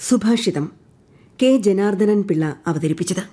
സുഭാഷിതം കെ ജനാർദ്ദനൻ പിള്ള അവതരിപ്പിച്ചത്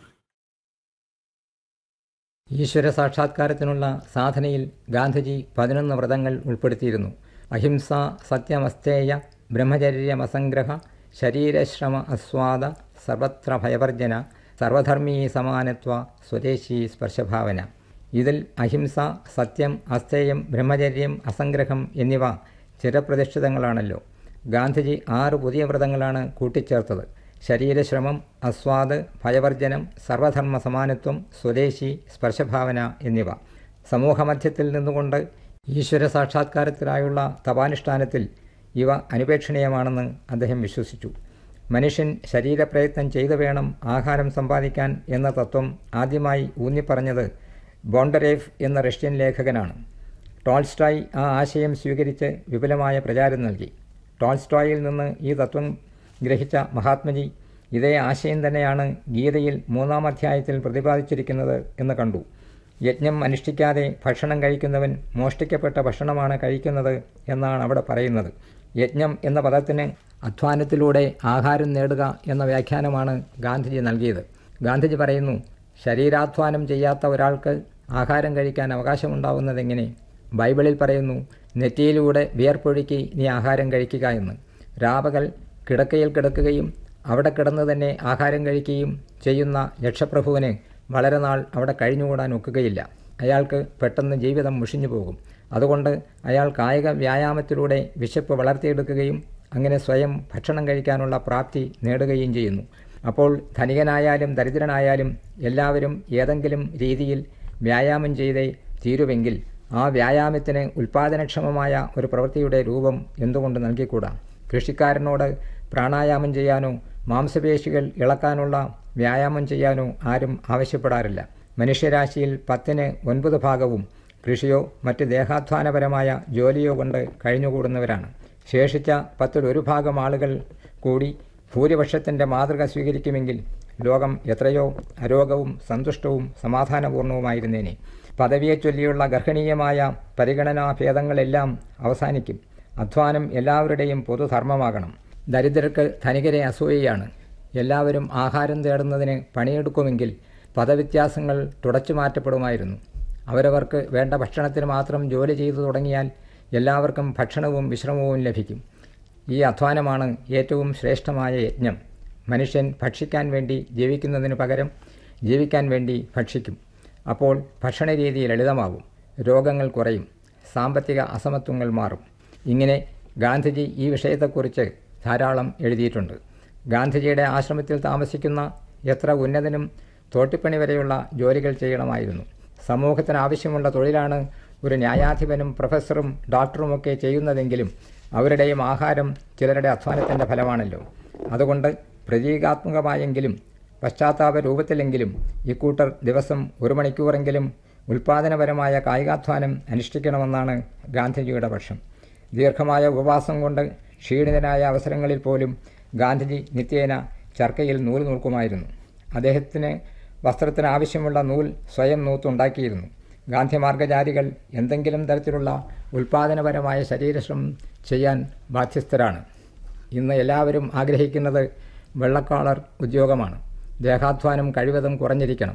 ഈശ്വര സാക്ഷാത്കാരത്തിനുള്ള സാധനയിൽ ഗാന്ധിജി പതിനൊന്ന് വ്രതങ്ങൾ ഉൾപ്പെടുത്തിയിരുന്നു അഹിംസ സത്യമസ്തേയ ബ്രഹ്മചര്യമസംഗ്രഹ ശരീരശ്രമ അസ്വാദ സർവത്ര ഭയവർജന സർവധർമ്മീ സമാനത്വ സ്വദേശി സ്പർശഭാവന ഇതിൽ അഹിംസ സത്യം അസ്തേയം ബ്രഹ്മചര്യം അസംഗ്രഹം എന്നിവ ചിരപ്രതിഷ്ഠിതങ്ങളാണല്ലോ ഗാന്ധിജി ആറ് പുതിയ വ്രതങ്ങളാണ് കൂട്ടിച്ചേർത്തത് ശരീരശ്രമം അസ്വാദ് ഭയവർജനം സർവധർമ്മ സമാനത്വം സ്വദേശി സ്പർശഭാവന എന്നിവ സമൂഹമധ്യത്തിൽ നിന്നുകൊണ്ട് ഈശ്വര സാക്ഷാത്കാരത്തിനായുള്ള തപാനുഷ്ഠാനത്തിൽ ഇവ അനുപേക്ഷണീയമാണെന്ന് അദ്ദേഹം വിശ്വസിച്ചു മനുഷ്യൻ ശരീരപ്രയത്നം ചെയ്തു വേണം ആഹാരം സമ്പാദിക്കാൻ എന്ന തത്വം ആദ്യമായി ഊന്നിപ്പറഞ്ഞത് ബോണ്ടരേഫ് എന്ന റഷ്യൻ ലേഖകനാണ് ടോൾസ്റ്റോയ് ആ ആശയം സ്വീകരിച്ച് വിപുലമായ പ്രചാരം നൽകി ടോൾസ്റ്റോയിൽ നിന്ന് ഈ തത്വം ഗ്രഹിച്ച മഹാത്മജി ഇതേ ആശയം തന്നെയാണ് ഗീതയിൽ മൂന്നാം അധ്യായത്തിൽ പ്രതിപാദിച്ചിരിക്കുന്നത് എന്ന് കണ്ടു യജ്ഞം അനുഷ്ഠിക്കാതെ ഭക്ഷണം കഴിക്കുന്നവൻ മോഷ്ടിക്കപ്പെട്ട ഭക്ഷണമാണ് കഴിക്കുന്നത് എന്നാണ് അവിടെ പറയുന്നത് യജ്ഞം എന്ന പദത്തിന് അധ്വാനത്തിലൂടെ ആഹാരം നേടുക എന്ന വ്യാഖ്യാനമാണ് ഗാന്ധിജി നൽകിയത് ഗാന്ധിജി പറയുന്നു ശരീരാധ്വാനം ചെയ്യാത്ത ഒരാൾക്ക് ആഹാരം കഴിക്കാൻ അവകാശമുണ്ടാവുന്നതെങ്ങനെ ബൈബിളിൽ പറയുന്നു നെറ്റിയിലൂടെ വിയർപ്പൊഴുക്കി നീ ആഹാരം കഴിക്കുക എന്ന് രാപകൽ കിടക്കയിൽ കിടക്കുകയും അവിടെ കിടന്ന് തന്നെ ആഹാരം കഴിക്കുകയും ചെയ്യുന്ന യക്ഷപ്രഭുവിന് വളരെ നാൾ അവിടെ കഴിഞ്ഞുകൂടാൻ ഒക്കുകയില്ല അയാൾക്ക് പെട്ടെന്ന് ജീവിതം മുഷിഞ്ഞു പോകും അതുകൊണ്ട് അയാൾ കായിക വ്യായാമത്തിലൂടെ വിശപ്പ് വളർത്തിയെടുക്കുകയും അങ്ങനെ സ്വയം ഭക്ഷണം കഴിക്കാനുള്ള പ്രാപ്തി നേടുകയും ചെയ്യുന്നു അപ്പോൾ ധനികനായാലും ദരിദ്രനായാലും എല്ലാവരും ഏതെങ്കിലും രീതിയിൽ വ്യായാമം ചെയ്തേ തീരുവെങ്കിൽ ആ വ്യായാമത്തിന് ഉൽപാദനക്ഷമമായ ഒരു പ്രവൃത്തിയുടെ രൂപം എന്തുകൊണ്ട് നൽകിക്കൂടാ കൃഷിക്കാരനോട് പ്രാണായാമം ചെയ്യാനോ മാംസപേശികൾ ഇളക്കാനുള്ള വ്യായാമം ചെയ്യാനോ ആരും ആവശ്യപ്പെടാറില്ല മനുഷ്യരാശിയിൽ പത്തിന് ഒൻപത് ഭാഗവും കൃഷിയോ മറ്റ് ദേഹാധ്വാനപരമായ ജോലിയോ കൊണ്ട് കഴിഞ്ഞുകൂടുന്നവരാണ് ശേഷിച്ച പത്തിൽ ഒരു ഭാഗം ആളുകൾ കൂടി ഭൂരിപക്ഷത്തിൻ്റെ മാതൃക സ്വീകരിക്കുമെങ്കിൽ ലോകം എത്രയോ അരോഗവും സന്തുഷ്ടവും സമാധാനപൂർണവുമായിരുന്നേനെ പദവിയെ ചൊല്ലിയുള്ള ഗർഹണീയമായ പരിഗണനാ ഭേദങ്ങളെല്ലാം അവസാനിക്കും അധ്വാനം എല്ലാവരുടെയും പൊതുധർമ്മമാകണം ദരിദ്രർക്ക് ധനികരെ അസൂയയാണ് എല്ലാവരും ആഹാരം തേടുന്നതിന് പണിയെടുക്കുമെങ്കിൽ പദവ്യത്യാസങ്ങൾ തുടച്ചു മാറ്റപ്പെടുമായിരുന്നു അവരവർക്ക് വേണ്ട ഭക്ഷണത്തിന് മാത്രം ജോലി ചെയ്തു തുടങ്ങിയാൽ എല്ലാവർക്കും ഭക്ഷണവും വിശ്രമവും ലഭിക്കും ഈ അധ്വാനമാണ് ഏറ്റവും ശ്രേഷ്ഠമായ യജ്ഞം മനുഷ്യൻ ഭക്ഷിക്കാൻ വേണ്ടി ജീവിക്കുന്നതിന് പകരം ജീവിക്കാൻ വേണ്ടി ഭക്ഷിക്കും അപ്പോൾ ഭക്ഷണരീതി ലളിതമാകും രോഗങ്ങൾ കുറയും സാമ്പത്തിക അസമത്വങ്ങൾ മാറും ഇങ്ങനെ ഗാന്ധിജി ഈ വിഷയത്തെക്കുറിച്ച് ധാരാളം എഴുതിയിട്ടുണ്ട് ഗാന്ധിജിയുടെ ആശ്രമത്തിൽ താമസിക്കുന്ന എത്ര ഉന്നതനും തോട്ടിപ്പണി വരെയുള്ള ജോലികൾ ചെയ്യണമായിരുന്നു സമൂഹത്തിന് ആവശ്യമുള്ള തൊഴിലാണ് ഒരു ന്യായാധിപനും പ്രൊഫസറും ഡോക്ടറുമൊക്കെ ചെയ്യുന്നതെങ്കിലും അവരുടെയും ആഹാരം ചിലരുടെ അധ്വാനത്തിൻ്റെ ഫലമാണല്ലോ അതുകൊണ്ട് പ്രതീകാത്മകമായെങ്കിലും പശ്ചാത്താപ രൂപത്തിലെങ്കിലും ഇക്കൂട്ടർ ദിവസം ഒരു മണിക്കൂറെങ്കിലും ഉൽപാദനപരമായ കായികാധ്വാനം അനുഷ്ഠിക്കണമെന്നാണ് ഗാന്ധിജിയുടെ പക്ഷം ദീർഘമായ ഉപവാസം കൊണ്ട് ക്ഷീണിതനായ അവസരങ്ങളിൽ പോലും ഗാന്ധിജി നിത്യേന ചർക്കയിൽ നൂൽ നൂൽക്കുമായിരുന്നു അദ്ദേഹത്തിന് വസ്ത്രത്തിന് ആവശ്യമുള്ള നൂൽ സ്വയം നൂത്തുണ്ടാക്കിയിരുന്നു ഗാന്ധിമാർഗചാരികൾ എന്തെങ്കിലും തരത്തിലുള്ള ഉൽപാദനപരമായ ശരീരശ്രമം ചെയ്യാൻ ബാധ്യസ്ഥരാണ് ഇന്ന് എല്ലാവരും ആഗ്രഹിക്കുന്നത് വെള്ളക്കാളർ ഉദ്യോഗമാണ് ദേഹാധ്വാനം കഴിവതും കുറഞ്ഞിരിക്കണം